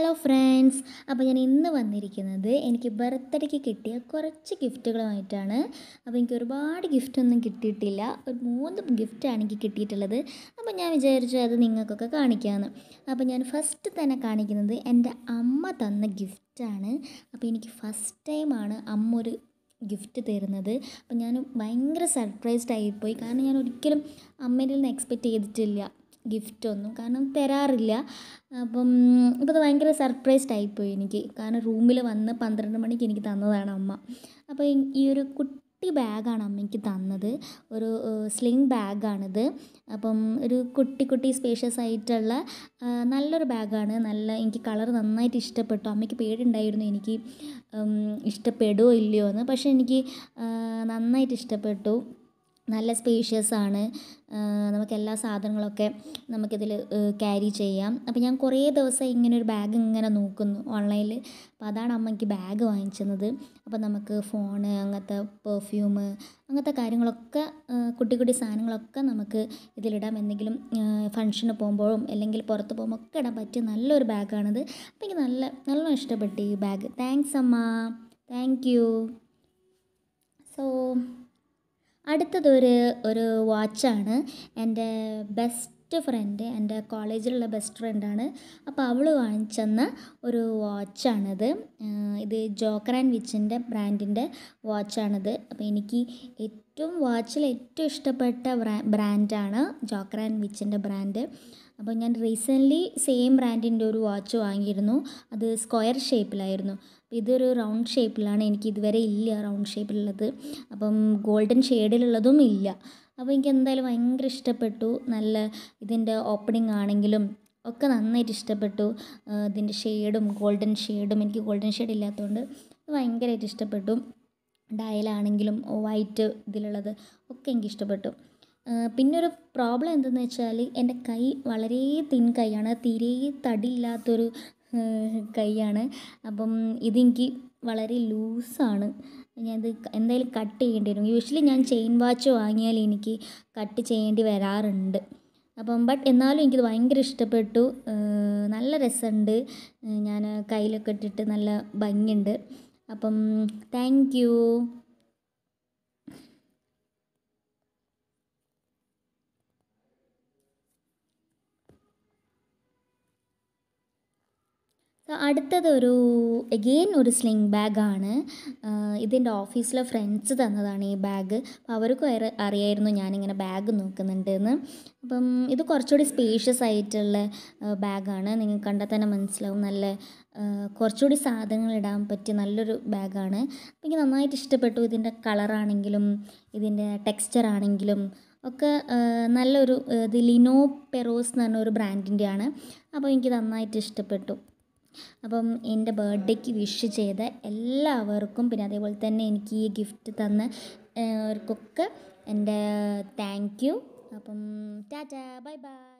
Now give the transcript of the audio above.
hello friends അപ്പോൾ ഞാൻ ഇന്ന് വന്നിരിക്കുന്നത് എനിക്ക് ബർത്ത്ഡേക്ക് കിട്ടിയ കുറച്ച് ഗിഫ്റ്റുകളുമായിട്ടാണ് അപ്പോൾ എനിക്ക് ഒരുപാട് ഗിഫ്റ്റൊന്നും കിട്ടിയിട്ടില്ല ഒരു മൂന്ന് ഗിഫ്റ്റാണ് എനിക്ക് കിട്ടിയിട്ടുള്ളത് അപ്പോൾ ഞാൻ വിചാരിച്ചു അത് നിങ്ങൾക്കൊക്കെ കാണിക്കാമെന്ന് അപ്പോൾ ഞാൻ ഫസ്റ്റ് തന്നെ കാണിക്കുന്നത് എൻ്റെ അമ്മ തന്ന ഗിഫ്റ്റാണ് അപ്പോൾ എനിക്ക് ഫസ്റ്റ് ടൈമാണ് അമ്മ ഒരു ഗിഫ്റ്റ് തരുന്നത് അപ്പം ഞാൻ ഭയങ്കര സർപ്രൈസ്ഡ് ആയിപ്പോയി കാരണം ഞാൻ ഒരിക്കലും അമ്മയിൽ നിന്ന് എക്സ്പെക്റ്റ് ചെയ്തിട്ടില്ല ഗിഫ്റ്റൊന്നും കാരണം തരാറില്ല അപ്പം ഇപ്പോൾ അത് ഭയങ്കര സർപ്രൈസ്ഡ് ആയിപ്പോയി എനിക്ക് കാരണം റൂമിൽ വന്ന് പന്ത്രണ്ട് മണിക്ക് എനിക്ക് തന്നതാണ് അമ്മ അപ്പോൾ ഈ- ഈ ഒരു കുട്ടി ബാഗാണ് അമ്മ എനിക്ക് തന്നത് ഒരു സ്ലിങ് ബാഗാണിത് അപ്പം ഒരു കുട്ടി കുട്ടി സ്പേഷ്യസ് ആയിട്ടുള്ള ആ, നല്ലൊരു ബാഗാണ് നല്ല എനിക്ക് കളർ നന്നായിട്ട് ഇഷ്ടപ്പെട്ടു അമ്മയ്ക്ക് പേടിയുണ്ടായിരുന്നു എനിക്ക് ഉം, ഇഷ്ടപ്പെടുമോ ഇല്ലയോ എന്ന് പക്ഷേ എനിക്ക് ആ, നന്നായിട്ട് ഇഷ്ടപ്പെട്ടു നല്ല സ്പേഷ്യസ് ആണ് ആ, നമുക്ക് എല്ലാ സാധനങ്ങളൊക്കെ നമുക്കിതിൽ ക്യാരി ചെയ്യാം അപ്പോൾ ഞാൻ കുറേ ദിവസം ഇങ്ങനെ ഒരു ബാഗ് ഇങ്ങനെ നോക്കുന്നു ഓൺലൈനിൽ അപ്പോൾ അതാണ് അമ്മയ്ക്ക് ബാഗ് വാങ്ങിച്ചത് അപ്പോൾ നമുക്ക് ഫോണ് അങ്ങനത്തെ പെർഫ്യൂം അങ്ങനത്തെ കാര്യങ്ങളൊക്കെ ആ, കുട്ടി കുട്ടി സാധനങ്ങളൊക്കെ നമുക്ക് ഇതിലിടാം എന്തെങ്കിലും ഫങ്ഷന് പോകുമ്പോഴും അല്ലെങ്കിൽ പുറത്ത് പോകുമ്പോൾ ഒക്കെ ഇടാൻ പറ്റിയ നല്ലൊരു ബാഗാണിത് അപ്പോൾ എനിക്ക് നല്ല നല്ലോണം ഇഷ്ടപ്പെട്ടു ഈ ബാഗ് താങ്ക്സ് അമ്മ താങ്ക് യു സോ അടുത്തതൊരു ഒരു വാച്ചാണ് എൻ്റെ ബെസ്റ്റ് ഫ്രണ്ട് എൻ്റെ കോളേജിലുള്ള ബെസ്റ്റ് ഫ്രണ്ടാണ് അപ്പോൾ അവൾ വാങ്ങിച്ചെന്ന ഒരു വാച്ചാണിത് ആഹ് ഇത് ജോക്കർ ആൻഡ് വിച്ചിൻ്റെ ബ്രാൻഡിൻ്റെ വാച്ചാണിത് അപ്പോൾ എനിക്ക് ഏറ്റവും വാച്ചിൽ ഏറ്റവും ഇഷ്ടപ്പെട്ട ബ്രാ ബ്രാൻഡാണ് ജോക്കർ ആൻഡ് വിച്ചിൻ്റെ ബ്രാൻഡ് അപ്പോൾ ഞാൻ റീസെൻ്റ്ലി സെയിം ബ്രാൻഡിൻ്റെ ഒരു വാച്ച് വാങ്ങിയിരുന്നു അത് സ്ക്വയർ ഷേപ്പിലായിരുന്നു അപ്പോൾ ഇതൊരു റൗണ്ട് ഷേപ്പിലാണ് എനിക്ക് ഇതുവരെ ഇല്ല റൗണ്ട് ഷേപ്പിലുള്ളത് അപ്പം ഗോൾഡൻ ഷെയ്ഡിലുള്ളതും ഇല്ല അപ്പോൾ എനിക്ക് എന്തായാലും ഭയങ്കര ഇഷ്ടപ്പെട്ടു നല്ല ഇതിൻ്റെ ഓപ്പണിംഗ് ആണെങ്കിലും ഒക്കെ നന്നായിട്ട് ഇഷ്ടപ്പെട്ടു ആ, ഇതിൻ്റെ ഷെയ്ഡും ഗോൾഡൻ ഷെയ്ഡും എനിക്ക് ഗോൾഡൻ ഷെയ്ഡ് ഇല്ലാത്തതുകൊണ്ട് ഭയങ്കരമായിട്ട് ഇഷ്ടപ്പെട്ടു ഡയലാണെങ്കിലും വൈറ്റ് ഇതിലുള്ളത് ഒക്കെ എനിക്ക് ഇഷ്ടപ്പെട്ടു ആ, പിന്നെ ഒരു പ്രോബ്ലം എന്തെന്ന് വെച്ചാൽ എൻ്റെ കൈ വളരെ തിൻ കൈയാണ് തീരെ തടിയില്ലാത്തൊരു ആ, കൈയാണ് അപ്പം ഇതെനിക്ക് വളരെ ലൂസാണ് ഞാനത് എന്തായാലും കട്ട് ചെയ്യേണ്ടി വരും യൂഷ്വലി ഞാൻ ചെയിൻ വാച്ച് വാങ്ങിയാൽ എനിക്ക് കട്ട് ചെയ്യേണ്ടി വരാറുണ്ട് അപ്പം ബട്ട് എന്നാലും എനിക്കിത് ഭയങ്കര ഇഷ്ടപ്പെട്ടു ഏഹ് നല്ല രസമുണ്ട് ഞാൻ കയ്യിലൊക്കെ ഇട്ടിട്ട് നല്ല ഭംഗിയുണ്ട് അപ്പം താങ്ക് യു അടുത്തത് ഒരു എഗെയിൻ ഒരു സ്ലിംഗ് ബാഗാണ് ഇതിൻ്റെ ഓഫീസിലെ ഫ്രണ്ട്സ് തന്നതാണ് ഈ ബാഗ് അപ്പോൾ അവർക്കും അറി- അറിയായിരുന്നു ഞാനിങ്ങനെ ബാഗ് നോക്കുന്നുണ്ട് എന്ന് അപ്പം ഇത് കുറച്ചുകൂടി സ്പേഷ്യസ് ആയിട്ടുള്ള ബാഗാണ് നിങ്ങൾക്ക് കണ്ടാൽ തന്നെ മനസ്സിലാവും നല്ല ആ, കുറച്ചുകൂടി സാധനങ്ങൾ ഇടാൻ പറ്റിയ നല്ലൊരു ബാഗാണ് അപ്പോൾ എനിക്ക് നന്നായിട്ട് ഇഷ്ടപ്പെട്ടു ഇതിൻ്റെ കളറാണെങ്കിലും ഇതിൻ്റെ ടെക്സ്ചർ ആണെങ്കിലും ഒക്കെ ആ, നല്ലൊരു ആ, ഇത് ലിനോ പെറോസ് എന്ന് പറഞ്ഞ ഒരു ബ്രാൻഡിൻ്റെയാണ് അപ്പോൾ എനിക്ക് നന്നായിട്ട് ഇഷ്ടപ്പെട്ടു അപ്പം എൻ്റെ ബർത്ത്ഡേക്ക് വിഷ് ചെയ്ത എല്ലാവർക്കും പിന്നെ അതേപോലെ തന്നെ എനിക്ക് ഈ ഗിഫ്റ്റ് തന്ന അവർക്കൊക്കെ എൻ്റെ താങ്ക് യു അപ്പം ടാറ്റാ ബൈ ബൈ